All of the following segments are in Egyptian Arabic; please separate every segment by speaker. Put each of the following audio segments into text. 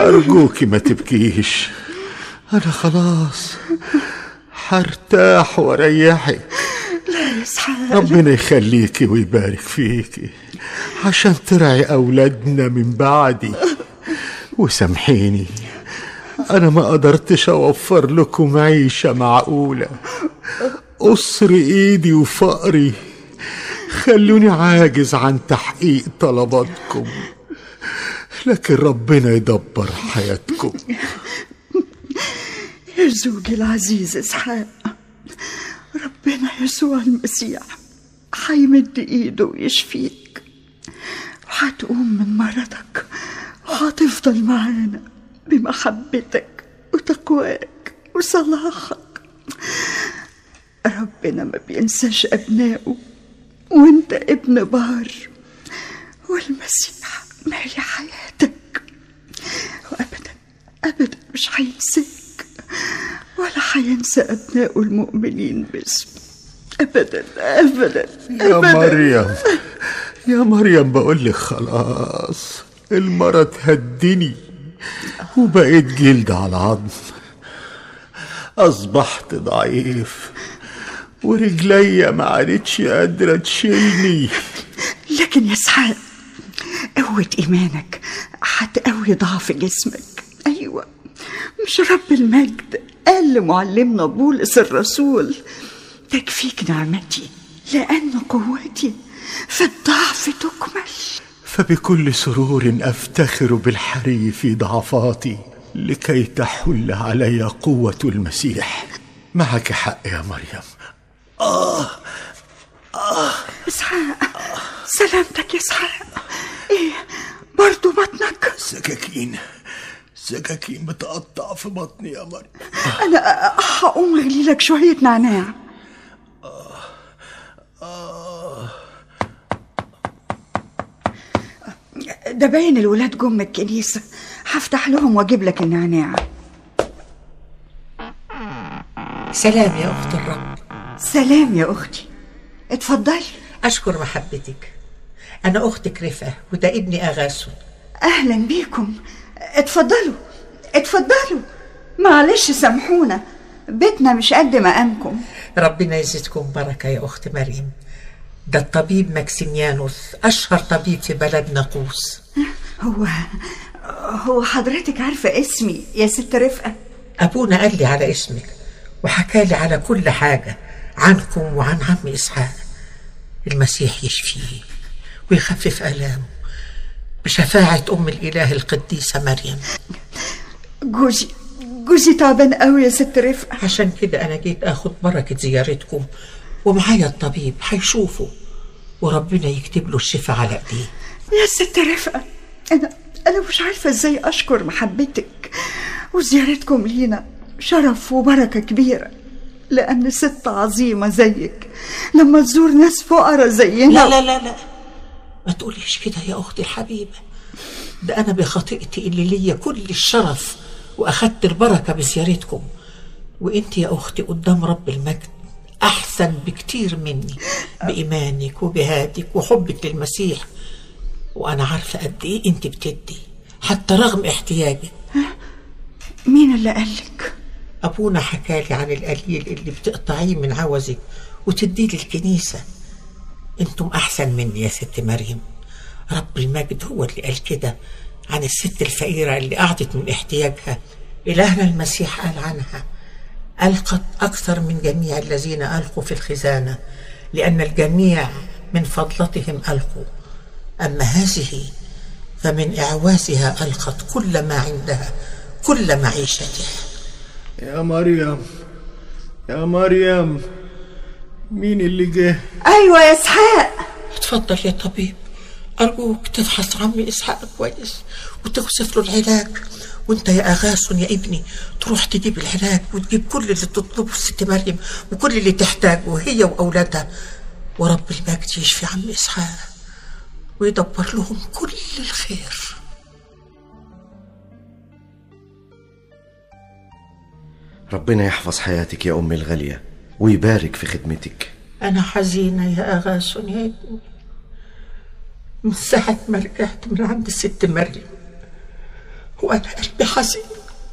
Speaker 1: أرجوكي ما تبكيش أنا خلاص هرتاح وأريحك
Speaker 2: لا يا اسحاق
Speaker 1: ربنا يخليكي ويبارك فيكي عشان ترعي أولادنا من بعدي وسامحيني أنا ما قدرتش أوفر لكم عيشة معقولة قصر إيدي وفقري خلوني عاجز عن تحقيق طلباتكم لكن ربنا يدبر حياتكم
Speaker 2: يا زوجي العزيز اسحاق ربنا يسوع المسيح هيمد ايده ويشفيك وهتقوم من مرضك وهتفضل معانا بمحبتك وتقواك وصلاحك ربنا ما بينساش ابنائه وانت ابن بار والمسيح مالي حياتك وابدا ابدا مش هينساك ولا هينسى ابنائه المؤمنين باسم ابدا ابدا
Speaker 1: يا
Speaker 2: ابدا
Speaker 1: مريم يا مريم بقول لك خلاص المرض هدني وبقيت جلد على عظم أصبحت ضعيف ورجليا ما عادتش قادرة تشيلني
Speaker 2: لكن يا اسحاق قوة إيمانك هتقوي ضعف جسمك أيوة مش رب المجد قال لمعلمنا بولس الرسول تكفيك نعمتي لأن قوتي في الضعف تكمل
Speaker 1: فبكل سرور أفتخر بالحري في ضعفاتي لكي تحل علي قوة المسيح معك حق يا مريم
Speaker 2: اسحاق سلامتك يا اسحاق ايه برضو بطنك
Speaker 1: سكاكين سكاكين بتقطع في بطني يا مريم
Speaker 2: انا هقوم اغلي لك شويه نعناع ده باين الولاد جم من الكنيسه هفتح لهم واجيب لك النعناع
Speaker 3: سلام يا أخت الرب
Speaker 2: سلام يا اختي اتفضلي
Speaker 3: أشكر محبتك أنا أختك رفقة وده ابني أغاسو
Speaker 2: اهلا بيكم اتفضلوا اتفضلوا معلش سامحونا بيتنا مش قد مقامكم
Speaker 3: ربنا يزيدكم بركة يا أخت مريم ده الطبيب ماكسيميانوس أشهر طبيب في بلد ناقوس
Speaker 2: هو هو حضرتك عارفه اسمي يا ست رفقه
Speaker 3: أبونا قال لي على اسمك وحكى لي على كل حاجة عنكم وعن عم إسحاق المسيح يشفيه ويخفف آلامه بشفاعة أم الإله القديسة مريم
Speaker 2: جوزي جوزي تعبان قوي يا ست رفقه
Speaker 3: عشان كده أنا جيت أخد بركة زيارتكم ومعايا الطبيب هيشوفه وربنا يكتب له الشفاء على إيديه
Speaker 2: يا ست رفقه انا انا مش عارفه ازاي اشكر محبتك وزيارتكم لينا شرف وبركه كبيره لان ست عظيمه زيك لما تزور ناس فقراء زينا
Speaker 3: لا لا لا لا ما تقوليش كده يا أختي الحبيبة ده أنا بخطيئتي اللي ليا كل الشرف وأخدت البركة بزيارتكم وإنت يا أختي قدام رب المجد أحسن بكتير مني بإيمانك وجهادك وحبك للمسيح وأنا عارفة قد إيه أنت بتدي حتى رغم احتياجك
Speaker 2: مين اللي قالك
Speaker 3: أبونا حكالي عن القليل اللي بتقطعيه من عوزك وتديه للكنيسة انتم أحسن مني يا ست مريم رب المجد هو اللي قال كده عن الست الفقيرة اللي قعدت من احتياجها إلهنا المسيح قال عنها ألقت أكثر من جميع الذين ألقوا في الخزانة لأن الجميع من فضلتهم ألقوا أما هذه فمن إعوازها ألقت كل ما عندها كل معيشتها
Speaker 1: يا مريم يا مريم مين اللي جه
Speaker 2: ايوه يا اسحاق
Speaker 3: اتفضل يا طبيب أرجوك تفحص عمي إسحاق كويس وتوصف له العلاج وانت يا أغاسون يا ابني تروح تجيب العلاج وتجيب كل اللي تطلبه الست مريم وكل اللي تحتاجه هي وأولادها ورب المجد يشفي عم إسحاق ويدبر لهم كل الخير
Speaker 4: ربنا يحفظ حياتك يا أمي الغالية ويبارك في خدمتك
Speaker 3: أنا حزينة يا أغاسون يا ابني من ساعة ما رجعت من عند الست مريم وأنا قلبي حزين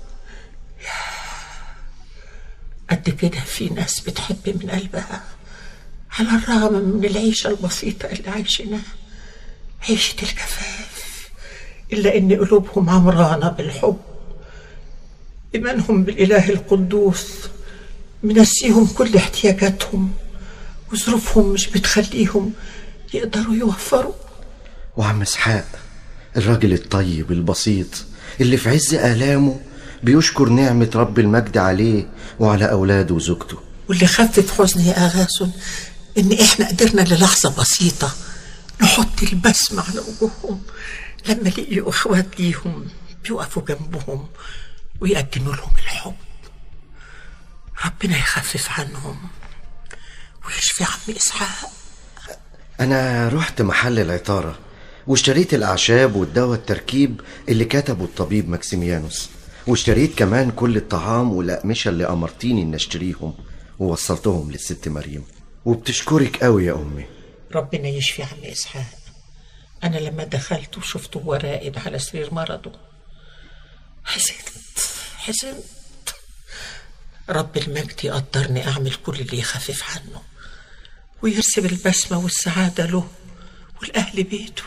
Speaker 3: قد كده في ناس بتحب من قلبها على الرغم من العيشة البسيطة اللي عايشينها عيشة الكفاف إلا إن قلوبهم عمرانة بالحب إيمانهم بالإله القدوس منسيهم كل احتياجاتهم وظروفهم مش بتخليهم يقدروا يوفروا
Speaker 4: وعم اسحاق الراجل الطيب البسيط اللي في عز آلامه بيشكر نعمة رب المجد عليه وعلى أولاده وزوجته
Speaker 3: واللي خفف حزني يا أغاثن إن إحنا قدرنا للحظة بسيطة نحط البسمة على وجوههم لما لقيوا إخوات ليهم بيقفوا جنبهم ويقدموا لهم الحب ربنا يخفف عنهم ويشفي عم إسحاق
Speaker 4: أنا رحت محل العطارة واشتريت الأعشاب والدواء التركيب اللي كتبه الطبيب ماكسيميانوس واشتريت كمان كل الطعام والأقمشة اللي أمرتيني إن أشتريهم ووصلتهم للست مريم وبتشكرك قوي يا أمي
Speaker 3: ربنا يشفي عم إسحاق أنا لما دخلت وشفته هو راقد على سرير مرضه حزنت حزنت رب المجد يقدرني أعمل كل اللي يخفف عنه ويرسم البسمة والسعادة له والأهل بيته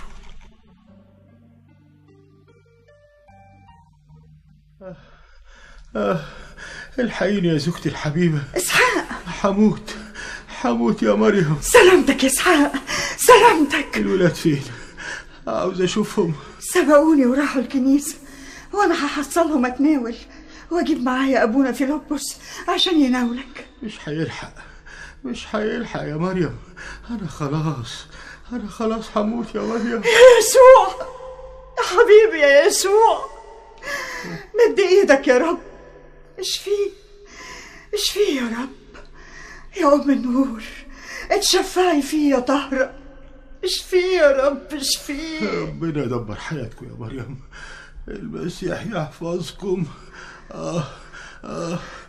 Speaker 1: الحقيني يا زوجتي الحبيبة
Speaker 2: اسحاق
Speaker 1: حموت حموت يا مريم
Speaker 2: سلامتك يا اسحاق سلامتك
Speaker 1: الولاد فين عاوز أشوفهم
Speaker 2: سبقوني وراحوا الكنيسة وأنا هحصلهم أتناول وأجيب معايا أبونا فيلبس عشان يناولك
Speaker 1: مش هيلحق مش هيلحق يا مريم أنا خلاص أنا خلاص هموت يا مريم
Speaker 2: يا يسوع يا حبيبي يا يسوع مد ايدك يا رب اشفيه اشفيه يا رب يا ام النور اتشفعي فيه يا طهرة اشفيه يا رب اشفيه
Speaker 1: ربنا يدبر حياتكم يا مريم المسيح يحفظكم آه آه